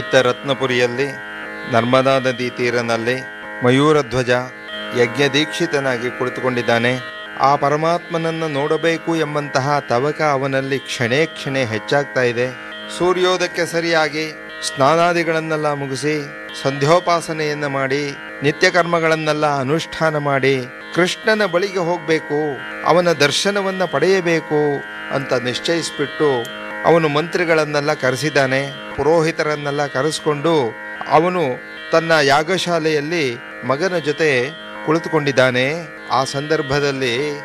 ಇತ್ತ ರತ್ನಪುರಿಯಲ್ಲಿ ನರ್ಮದಾ ನದಿ ತೀರನಲ್ಲಿ ಮಯೂರಧ್ವಜ ಯಜ್ಞದೀಕ್ಷಿತನಾಗಿ ಕುಳಿತುಕೊಂಡಿದ್ದಾನೆ ಆ ಪರಮಾತ್ಮನನ್ನು ನೋಡಬೇಕು ಎಂಬಂತಹ ತವಕ ಅವನಲ್ಲಿ ಕ್ಷಣೇ ಕ್ಷಣೆ ಹೆಚ್ಚಾಗ್ತಾ ಇದೆ ಸೂರ್ಯೋದಯಕ್ಕೆ ಸರಿಯಾಗಿ ಸ್ನಾನಾದಿಗಳನ್ನೆಲ್ಲ ಮುಗಿಸಿ ಸಂಧ್ಯೋಪಾಸನೆಯನ್ನು ಮಾಡಿ ನಿತ್ಯ ಕರ್ಮಗಳನ್ನೆಲ್ಲ ಅನುಷ್ಠಾನ ಮಾಡಿ ಕೃಷ್ಣನ ಬಳಿಗೆ ಹೋಗಬೇಕು ಅವನ ದರ್ಶನವನ್ನ ಪಡೆಯಬೇಕು ಅಂತ ನಿಶ್ಚಯಿಸ್ಬಿಟ್ಟು ಅವನು ಮಂತ್ರಿಗಳನ್ನೆಲ್ಲ ಕರೆಸಿದ್ದಾನೆ ಪುರೋಹಿತರನ್ನೆಲ್ಲ ಕರೆಸ್ಕೊಂಡು ಅವನು ತನ್ನ ಯಾಗಶಾಲೆಯಲ್ಲಿ ಮಗನ ಜೊತೆ ಕುಳಿತುಕೊಂಡಿದ್ದಾನೆ ಆ ಸಂದರ್ಭದಲ್ಲಿ